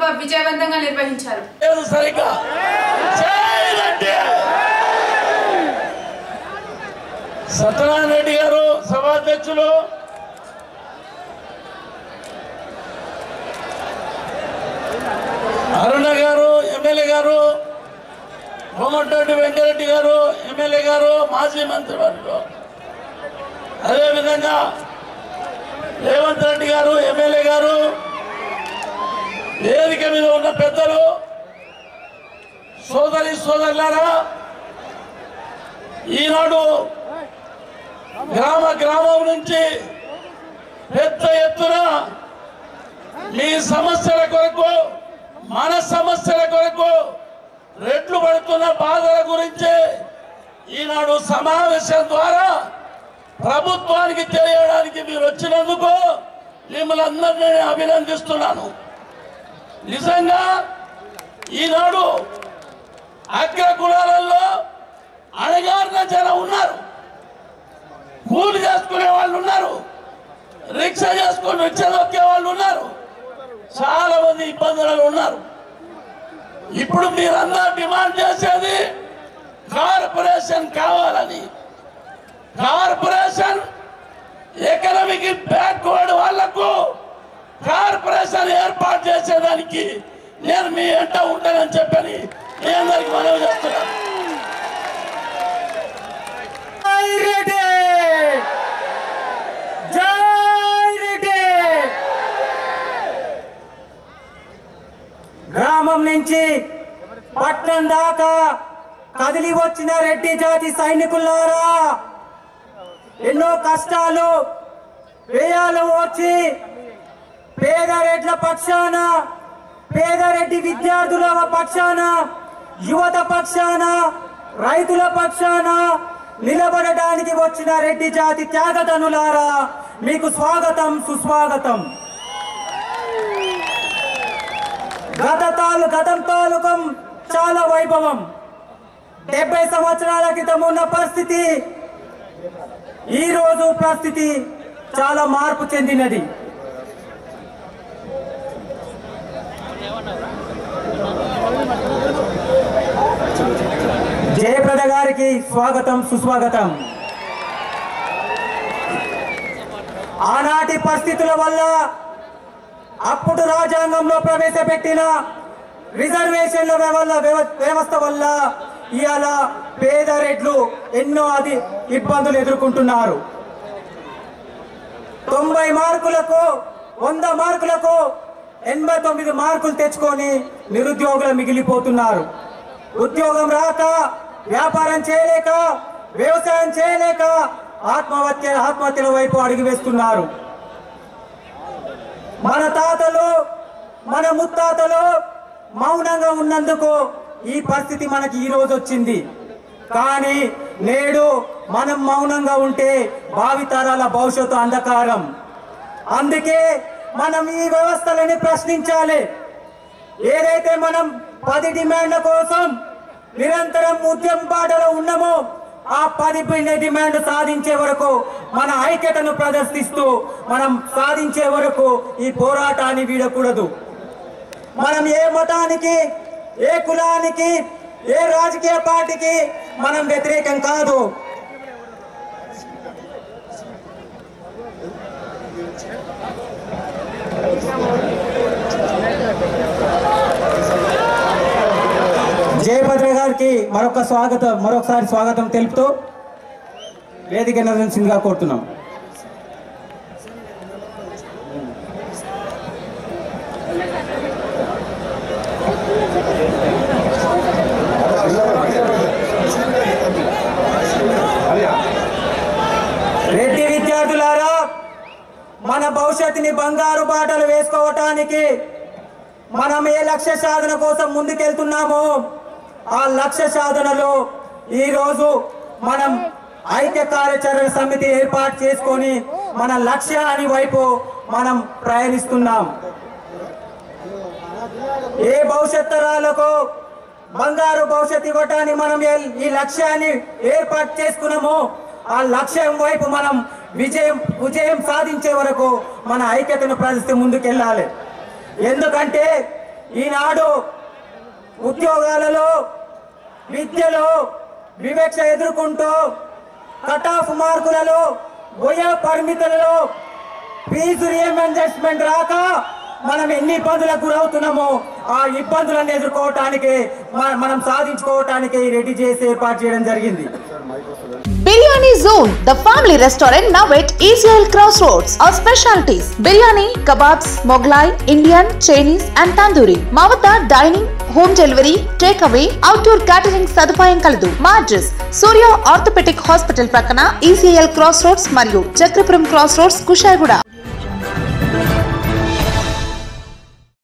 విజయవంతంగా నిర్వహించారు లేదు సరిగ్గా చేయాలంటే సత్యనారాయణ రెడ్డి గారు సభాధ్యక్షులు అరుణ గారు ఎమ్మెల్యే గారు కోమటిరెడ్డి వెంకరెడ్డి గారు ఎమ్మెల్యే గారు మాజీ మంత్రి వర్గ అదేవిధంగా రేవంత్ రెడ్డి గారు ఎమ్మెల్యే గారు వేదిక మీద ఉన్న పెద్దలు సోదరి సోదరులారా ఈనాడు గ్రామ గ్రామం నుంచి పెద్ద ఎత్తున మీ సమస్యల కొరకు మన సమస్యల కొరకు రెట్లు పడుతున్న బాధల గురించి ఈనాడు సమావేశం ద్వారా ప్రభుత్వానికి తెలియడానికి మీరు వచ్చినందుకు మిమ్మల్ని అందరినీ నేను అభినందిస్తున్నాను నిజంగా ఈనాడు అగ్ర కులాలలో అణగారిన జనం ఉన్నారు కూలి చేసుకునే వాళ్ళు ఉన్నారు రిక్షా చేసుకుని రిక్షా దొక్కే వాళ్ళు ఉన్నారు చాలా మంది ఇబ్బందులలో ఉన్నారు ఇప్పుడు మీరందరూ డిమాండ్ చేసేది కార్పొరేషన్ కావాలని కార్పొరేషన్ ఎకనామిక్ బ్యాక్వర్డ్ వాళ్లకు కార్పొరేషన్ ఏర్పాటు చేసేదానికి నేను మీ ఎంట ఉంటానని చెప్పని మీ అందరికి మనవి చేస్తున్నాను జై రెడ్డి జై రెడ్డి గ్రామం నుంచి పట్టణం దాకా కదిలి వచ్చిన రెడ్డి జాతి సైనికులారా ఎన్నో కష్టాలు వ్యయాలు వచ్చి పేదరెడ్ల పక్షాన పేదరెడ్డి విద్యార్థుల పక్షాన యువత పక్షాన రైతుల పక్షాన నిలబడడానికి వచ్చిన రెడ్డి జాతి త్యాగతనులారా మీకు స్వాగతం సుస్వాగతం గత తాలు గతం తాలూకం చాలా వైభవం డెబ్బై సంవత్సరాల క్రితం ఉన్న పరిస్థితి ఈ రోజు పరిస్థితి చాలా మార్పు చెందినది జయప్రద గారికి స్వాగతం సుస్వాగతం ఆనాటి పరిస్థితుల వల్ల అప్పుడు రాజ్యాంగంలో ప్రవేశపెట్టిన రిజర్వేషన్ల వల్ల వ్యవ- వ్యవస్థ వల్ల ఇవాళ పేద రెడ్లు ఎన్నో అది ఇబ్బందులు ఎదుర్కొంటున్నారు తొంభై మార్కులకు వంద మార్కులకు ఎనభై తొమ్మిది మార్కులు తెచ్చుకొని నిరుద్యోగులు మిగిలిపోతున్నారు ఉద్యోగం రాక వ్యాపారం చేయలేక వ్యవసాయం చేయలేక ఆత్మహత్య ఆత్మహత్యల వైపు అడుగు వేస్తున్నారు మన తాతలు మన ముత్తాతలు మౌనంగా ఉన్నందుకు ఈ పరిస్థితి మనకి ఈ రోజు వచ్చింది కానీ నేడు మనం మౌనంగా ఉంటే భావితరాల భవిష్యత్తు అంధకారం అందుకే మనం ఈ వ్యవస్థలని ప్రశ్నించాలి ఏదైతే మనం పది డిమాండ్ల కోసం నిరంతరం ఉద్యమ బాటలో ఉన్నామో ఆ పది పిండి డిమాండ్ సాధించే వరకు మన ఐక్యతను ప్రదర్శిస్తూ మనం సాధించే వరకు ఈ పోరాటాన్ని వీడకూడదు మనం ఏ మతానికి ఏ కులానికి ఏ రాజకీయ పార్టీకి మనం వ్యతిరేకం కాదు జయభద్ర గారికి మరొక స్వాగతం మరొకసారి స్వాగతం తెలుపుతూ వేదిక నిర్వహించిందిగా కోరుతున్నాం రెడ్డి విద్యార్థులారా మన భవిష్యత్తుని బంగారు బాటలు వేసుకోవటానికి మనం ఏ లక్ష్య సాధన కోసం ముందుకెళ్తున్నామో ఆ లక్ష్య సాధనలో ఈ రోజు మనం ఐక్య కార్యాచరణ సమితి ఏర్పాటు చేసుకొని మన లక్ష్యాన్ని వైపు మనం ప్రయాణిస్తున్నాం ఏ భవిష్యత్ తరాలకు బంగారు భవిష్యత్ ఇవ్వటాన్ని మనం ఏ- ఈ లక్ష్యాన్ని ఏర్పాటు చేసుకున్నామో ఆ లక్ష్యం వైపు మనం విజయం విజయం సాధించే వరకు మన ఐక్యతను ప్రదర్శిస్తూ ముందుకెళ్ళాలి ఎందుకంటే ఈనాడు ఉద్యోగాలలో విద్యలో వివక్ష ఎదుర్కొంటూ కట్ ఆఫ్ మార్కులలో వయో పరిమితులలో ఫీజు రియంబర్స్మెంట్ రాక మనం ఎన్ని ఇబ్బందులకు గురవుతున్నామో ఆ ఇబ్బందులను ఎదుర్కోవటానికి మ- మనం సాధించుకోవటానికి రెడీ చేసి ఏర్పాటు చేయడం జరిగింది biryani zone the family restaurant now at ECL cross roads our specialities biryani kebabs Mughlai Indian Chinese and tandoori మా వద్ద dining home delivery take away outdoor catering సదుపాయం కలదు మా అడ్రస్ సూర్య ఆర్థోపెటిక్ హాస్పిటల్ ప్రక్కన ఈసీఎల్ క్రాస్ రోడ్స్ మరియు చక్రపురం క్రాస్ రోడ్స్ కుషాయిగూడ